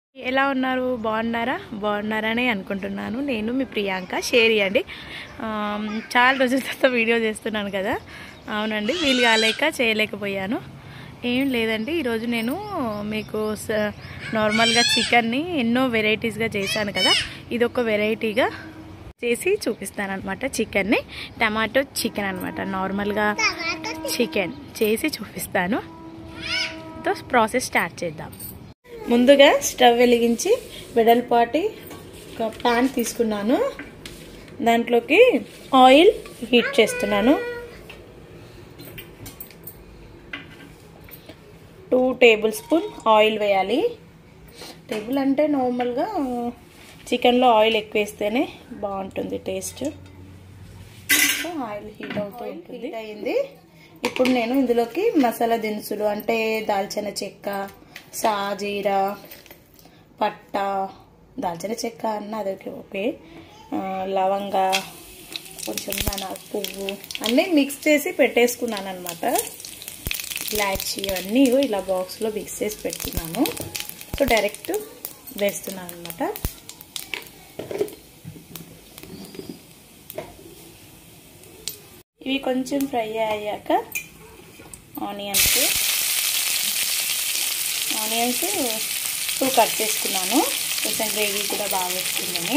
ఎలా ఉన్నారు బాగున్నారా బాగున్నారని అనుకుంటున్నాను నేను మీ ప్రియాంక షేర్ చేయండి ఆమ్, చాలా రోజుల తర్వాత వీడియో చేస్తున్నాను కదా అవునండి వీలు కాలేక చేయలేకపోయాను ఏం లేదండి ఈరోజు నేను మీకు స- నార్మల్గా చికెన్ని ఎన్నో వెరైటీస్గా చేశాను కదా ఇది ఒక వెరైటీగా చేసి చూపిస్తాను అనమాట చికెన్ని టమాటో చికెన్ అనమాట నార్మల్గా చికెన్ చేసి చూపిస్తాను తో ప్రాసెస్ స్టార్ట్ చేద్దాం ముందుగా స్టవ్ వెలిగించి వెడల్పాటి ఒక ప్యాన్ తీసుకున్నాను దాంట్లోకి ఆయిల్ హీట్ చేస్తున్నాను టూ టేబుల్ స్పూన్ ఆయిల్ వేయాలి టేబుల్ అంటే నార్మల్గా చికెన్లో ఆయిల్ ఎక్కువ వేస్తేనే బాగుంటుంది టేస్ట్ సో ఆయిల్ హీట్ అవుతూ ఉంటుంది హీట్ అయింది ఇప్పుడు నేను ఇందులోకి మసాలా దినుసులు అంటే దాల్చిన చెక్క సాజీరా పట్ట దాల్చిన చెక్క అన్న అదొకే ఓకే ఆ, లవంగ కొంచెం మన పువ్వు అన్నీ మిక్స్ చేసి పెట్టేసుకున్నాను అనమాట ఇలాచి అన్నీ ఇలా బాక్స్లో మిక్స్ చేసి పెట్టుకున్నాను సో డైరెక్ట్ వేస్తున్నాను అనమాట ఇవి కొంచెం ఫ్రై అయ్యాక ఆనియన్స్ ఆనియన్స్ ఇప్పుడు కట్ చేసుకున్నాను కొంచెం గ్రేవీ కూడా బాగా వస్తుందని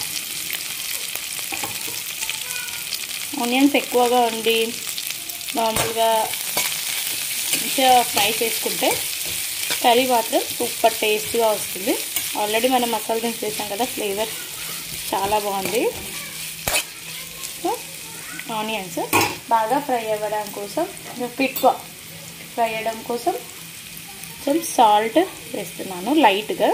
ఆనియన్స్ ఎక్కువగా ఉండి నార్మల్గా మంచిగా ఫ్రై చేసుకుంటే కర్రీ మాత్రం సూపర్ టేస్ట్గా వస్తుంది ఆల్రెడీ మనం మసాలా దినుసు వేసాం కదా ఫ్లేవర్ చాలా బాగుంది సో ఆనియన్స్ బాగా ఫ్రై అవ్వడం కోసం పిట్వా ఫ్రై అవ్వడం కోసం కొంచెం సాల్ట్ వేస్తున్నాను లైట్గా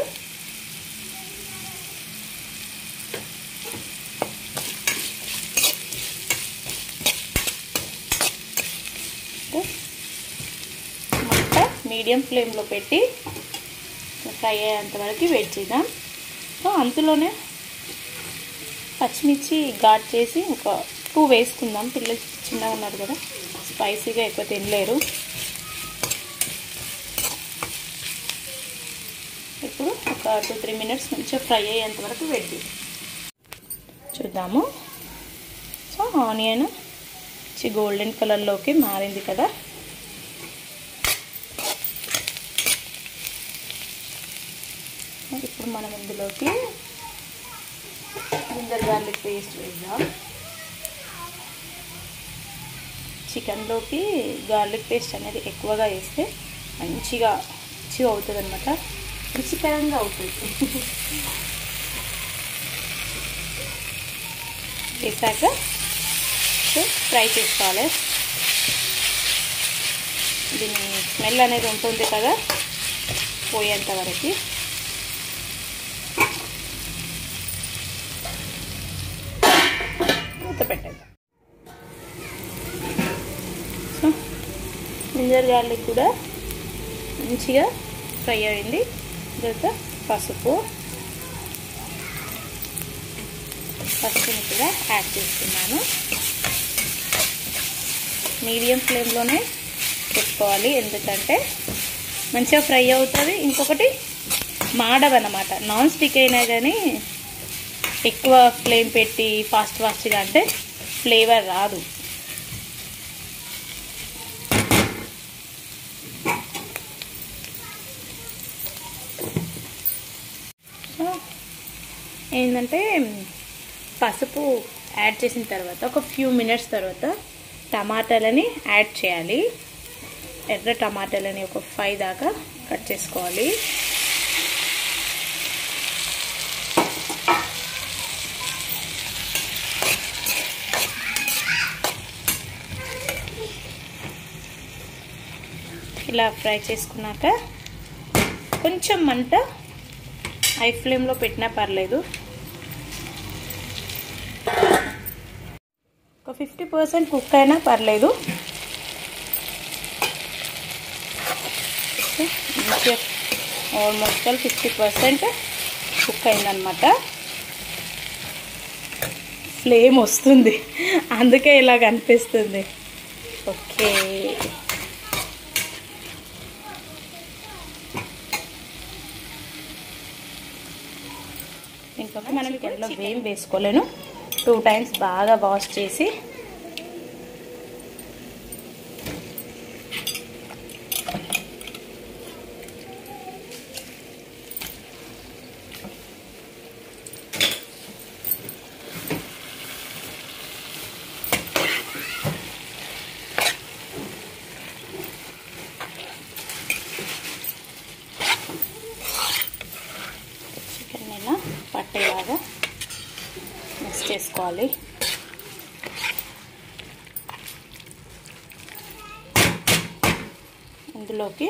మంట మీడియం ఫ్లేమ్లో పెట్టి ఫ్రై అయ్యేంత వరకు వెయిట్ చేద్దాం సో అంతలోనే పచ్చిమిర్చి ఘాట్ చేసి ఒక టూ వేసుకుందాం పిల్లలు చిన్నగా ఉన్నారు కదా స్పైసీగా ఎక్కువ తినలేరు ఇప్పుడు ఒక టూ త్రీ మినిట్స్ మంచిగా ఫ్రై అయ్యేంత వరకు వెయిట్ చేద్దాం చూద్దాము సో ఆనియన్ మంచి గోల్డెన్ కలర్లోకి మారింది కదా ఇప్పుడు మనం ఇందులోకి జింజర్ గార్లిక్ పేస్ట్ వేద్దాం చికెన్లోకి గార్లిక్ పేస్ట్ అనేది ఎక్కువగా వేస్తే మంచిగా మంచిగా అవుతుంది అనమాట రుచికరంగా అవుతుంది వేసాక ఫ్రై చేసుకోవాలి దీని స్మెల్ అనేది ఉంటుంది కదా పోయేంత వరకు మూత పెట్టేద్దాం సో జింజర్ గార్లిక్ కూడా మంచిగా ఫ్రై అయింది తర్వాత పసుపు పసుపుని కూడా యాడ్ చేస్తున్నాను మీడియం ఫ్లేమ్లోనే పెట్టుకోవాలి ఎందుకంటే మంచిగా ఫ్రై అవుతుంది ఇంకొకటి మాడవన్నమాట నాన్ స్టిక్ అయినా కానీ ఎక్కువ ఫ్లేమ్ పెట్టి ఫాస్ట్ ఫాస్ట్గా అంటే ఫ్లేవర్ రాదు సో ఏంటంటే పసుపు యాడ్ చేసిన తర్వాత ఒక ఫ్యూ మినిట్స్ తర్వాత టమాటాలని యాడ్ చేయాలి ఎర్ర టమాటాలని ఒక ఫైవ్ దాకా కట్ చేసుకోవాలి ఇలా ఫ్రై చేసుకున్నాక కొంచెం మంట హై ఫ్లేమ్లో పెట్టినా పర్లేదు ఒక ఫిఫ్టీ పర్సెంట్ కుక్ అయినా పర్లేదు మంచిగా ఆల్మోస్ట్ ఫిఫ్టీ పర్సెంట్ కుక్ అయిందనమాట ఫ్లేమ్ వస్తుంది అందుకే ఇలా కనిపిస్తుంది ఓకే ఇంకొక మనం చికెన్లో వేం వేసుకోలేను టూ టైమ్స్ బాగా వాష్ చేసి చికెన్ ఇలా పట్టేలాగా మిక్స్ చేసుకోవాలి ఇందులోకి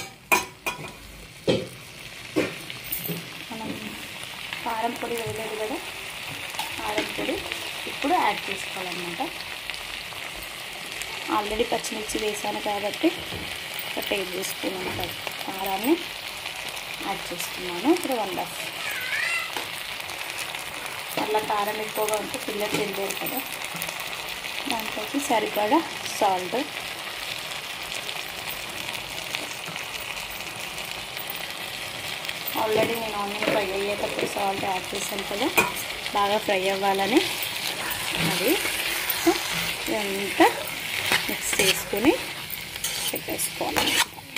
మనం కారం పొడి వేయలేదు కదా కారం పొడి ఇప్పుడు యాడ్ చేసుకోవాలన్నమాట ఆల్రెడీ పచ్చిమిర్చి వేసాను కాబట్టి ఒక టేబుల్ స్పూన్ అంత కారాన్ని యాడ్ చేసుకున్నాను ఇప్పుడు వన్ హాఫ్ అట్లా కారం ఎక్కువగా ఉంటే పిల్లలు తినలేరు కదా దాంట్లోకి సరిపడా సాల్ట్ ఆల్రెడీ నేను ఆనియన్ ఫ్రై అయ్యేటప్పుడు సాల్ట్ యాడ్ చేశాను కదా బాగా ఫ్రై అవ్వాలని అది సో ఇదంతా మిక్స్ చేసుకొని పెట్టేసుకోవాలి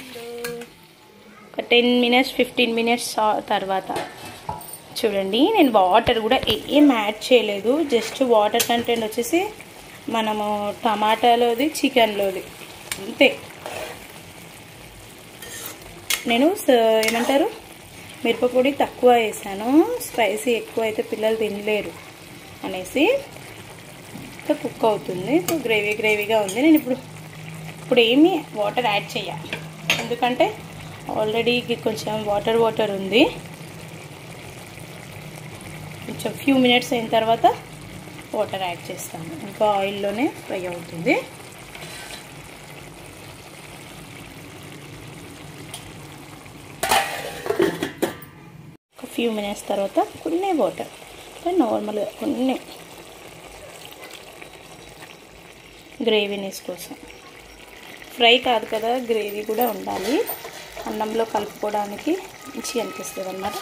ఒక టెన్ మినిట్స్ ఫిఫ్టీన్ మినిట్స్ తర్వాత చూడండి నేను వాటర్ కూడా ఏం యాడ్ చేయలేదు జస్ట్ వాటర్ కంటెంట్ వచ్చేసి మనము టమాటాలోది చికెన్లోది అంతే నేను ఏమంటారు మిరపపొడి తక్కువ వేసాను స్పైసీ ఎక్కువ అయితే పిల్లలు తినలేరు అనేసి కుక్ అవుతుంది సో గ్రేవీ గ్రేవీగా ఉంది నేను ఇప్పుడు ఇప్పుడు ఏమీ వాటర్ యాడ్ చేయాలి ఎందుకంటే ఆల్రెడీ కొంచెం వాటర్ వాటర్ ఉంది కొంచెం ఫ్యూ మినిట్స్ అయిన తర్వాత వాటర్ యాడ్ చేస్తాను ఇంకా ఆయిల్లోనే ఫ్రై అవుతుంది ఒక ఫ్యూ మినిట్స్ తర్వాత కొన్ని వాటర్ నార్మల్గా కొన్ని గ్రేవీనెస్ కోసం ఫ్రై కాదు కదా గ్రేవీ కూడా ఉండాలి అన్నంలో కలుపుకోవడానికి మంచిగా అనిపిస్తుంది అన్నమాట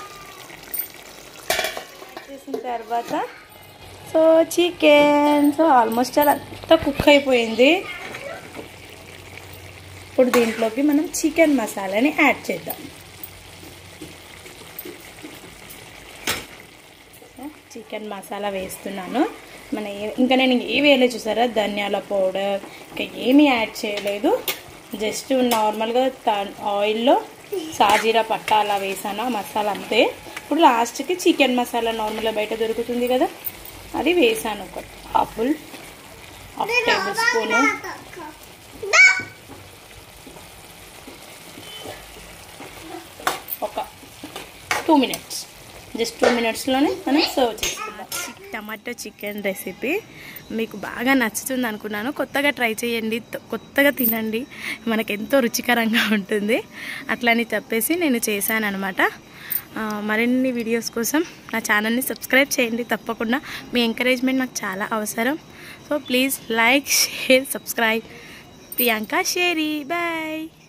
చేసిన తర్వాత సో చికెన్ సో ఆల్మోస్ట్ అలా అంతా కుక్ అయిపోయింది ఇప్పుడు దీంట్లోకి మనం చికెన్ మసాలాని యాడ్ చేద్దాం చికెన్ మసాలా వేస్తున్నాను మన ఇంకా నేను ఏ వేయలేదు చూసారా ధనియాల పౌడర్ ఇంకా ఏమీ యాడ్ చేయలేదు జస్ట్ నార్మల్గా ఆయిల్లో సాజీరా పట్టా అలా వేసాను మసాలా అంతే ఇప్పుడు లాస్ట్కి చికెన్ మసాలా నార్మల్గా బయట దొరుకుతుంది కదా అది వేసాను ఒక హాఫ్ హాఫ్ టేబుల్ స్పూను ఒక టూ మినిట్స్ జస్ట్ టూ మినిట్స్లోనే మనం సర్వ్ చేసుకుందాం టమాటో చికెన్ రెసిపీ మీకు బాగా నచ్చుతుంది అనుకున్నాను కొత్తగా ట్రై చేయండి కొత్తగా తినండి మనకు ఎంతో రుచికరంగా ఉంటుంది అట్లని చెప్పేసి నేను చేశాను అనమాట మరిన్ని వీడియోస్ కోసం నా ఛానల్ని సబ్స్క్రైబ్ చేయండి తప్పకుండా మీ ఎంకరేజ్మెంట్ నాకు చాలా అవసరం so please like share subscribe Priyanka షేరీ బాయ్